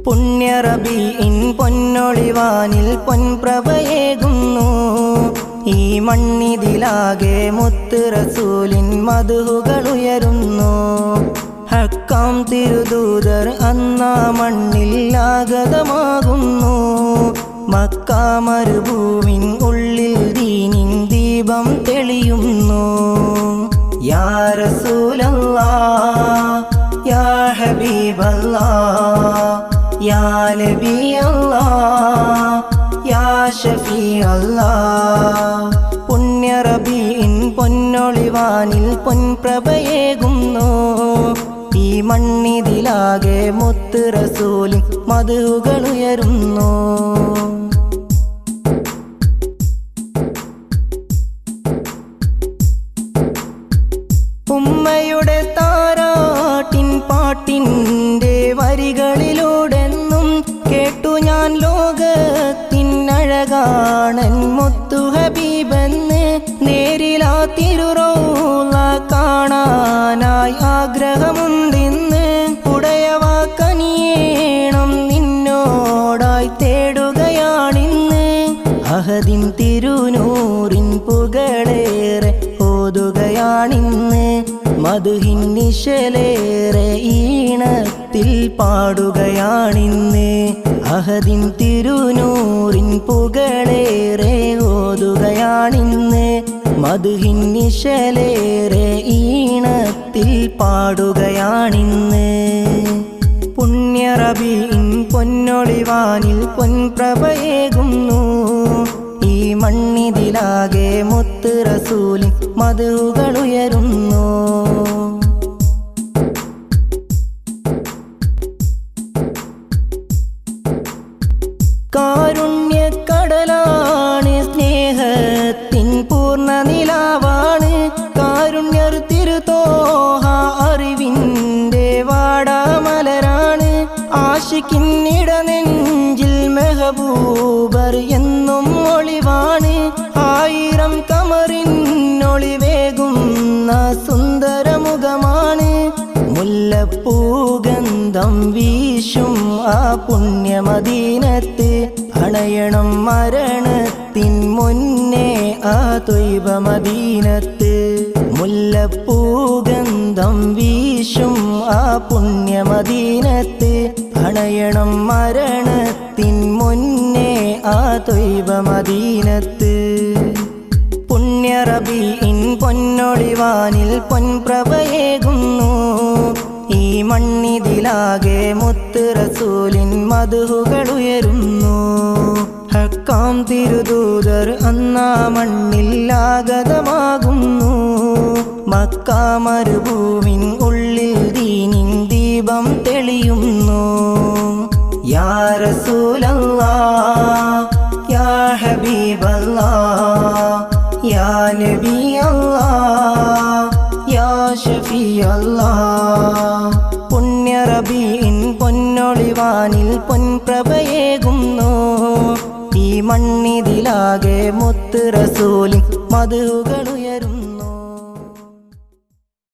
പുണ്യറബിയിൻ പൊന്നൊളിവാനിൽ പൊൻപ്രഭയേകുന്നു ഈ മണ്ണിതിലാകെ മുത്ത് റസൂലിൻ മധുഹുകൾ ഉയരുന്നു ഹക്കാം തിരുദൂതർ അന്നാ മണ്ണിൽ ആഗതമാകുന്നു മക്കാമരുഭൂവിൻ ഉള്ളിൽ ദീനിൻ ദീപം തെളിയുന്നു യാ റസൂലല്ലാ യാ ഹബീബല്ലാ യാ നബിയല്ലാ യാ ഷഫീഅല്ലാ പുണ്യറബീൻ പൊന്നൊളിവാനിൽ പൊൻപ്രഭയേകുന്നു ഈ മണ്ണിതിലാകെ മുത്ത് റസൂലിൻ മധുകൾ ഉയരുന്നു ഉമ്മയുടെ താരാട്ടിൻ പാട്ടിൻ്റെ വരികളിലൂടെന്നും കേട്ടു ഞാൻ ലോകത്തിൻ അഴകാണൻ മുത്തു ഹബീബെന്ന് നേരിലാ തിരുറോള കാണാനായി ആഗ്രഹമുണ്ടിന്ന് ഉടയവ കനിയേണം നിന്നോടായി തേടുകയാണിന്ന് അഹദിൻ തിരുനൂറിൻ പുകളേറെ ഓതുകയാണിന്ന് മധുഹിൻ നിശലേറെ ഈണത്തിൽ പാടുകയാണിന്ന് അഹദിൻ തിരുനൂറിൻ പുകളേറെ ഓതുകയാണിന്ന് മധുഹിൻ നിശലേറെ ഈണത്തിൽ പാടുകയാണിന്ന് പുണ്യറബിയിൻ പൊന്നൊളിവാനിൽ പൊൻപ്രഭയേകുന്നു ഈ മണ്ണിതിലാകെ മുത്ത് റസൂലിൻ മധുകൾ ഉയരുന്നു കാരുണ്യക്കടലാണ് സ്നേഹത്തിൻ പൂർണ്ണ നിലാവാണ് കാരുണ്യർ തിരുതോഹ അറിവിൻ്റെ വാടാമലരാണ് ആശിക്കിന്നിട നെഞ്ചിൽ മെഹബൂബർ എന്നും ഒളിവാണ് ആയിരം കമറിനൊളിവേകുന്ന സുന്ദരമുഖമാണ് മുല്ലപ്പൂഗന്ധം വീശും ആ പുണ്യമദീനത്ത് അണയണം മരണത്തിൻ മുന്നേ ആ തൊയ്വ മദീനത്ത് മുല്ലപ്പൂഗന്ധം വീശും ആ പുണ്യമദീനത്ത് അണയണം മരണത്തിൻ മുന്നേ ആ തൊയ്വ മദീനത്ത് പുണ്യറബിയിൻ പൊന്നൊളിവാനിൽ പൊൻപ്രഭയേകുന്നു ഈ മണ്ണിതിലാകെ മുത്ത് റസൂലിൻ മധുകൾ ഉയരുന്നു ഹക്കാം തിരുദൂതർ അന്നാ മണ്ണിൽ ആഗതമാകുന്നു മക്കാമരുഭൂവിൻ ഉള്ളിൽ ദീനിൻ ദീപം തെളിയുന്നു യാ റസൂലല്ലാ യാ ഹബീബല്ലാ യാ നബിയല്ലാ യാ ഷഫിയല്ലാ പുണ്യറബീൻ പൊന്നൊളിവാനിൽ പൊൻപ്രഭയേകുന്നു ഈ മണ്ണിതിലാകെ മുത്ത് റസൂലിൻ മധുകൾ ഉയരും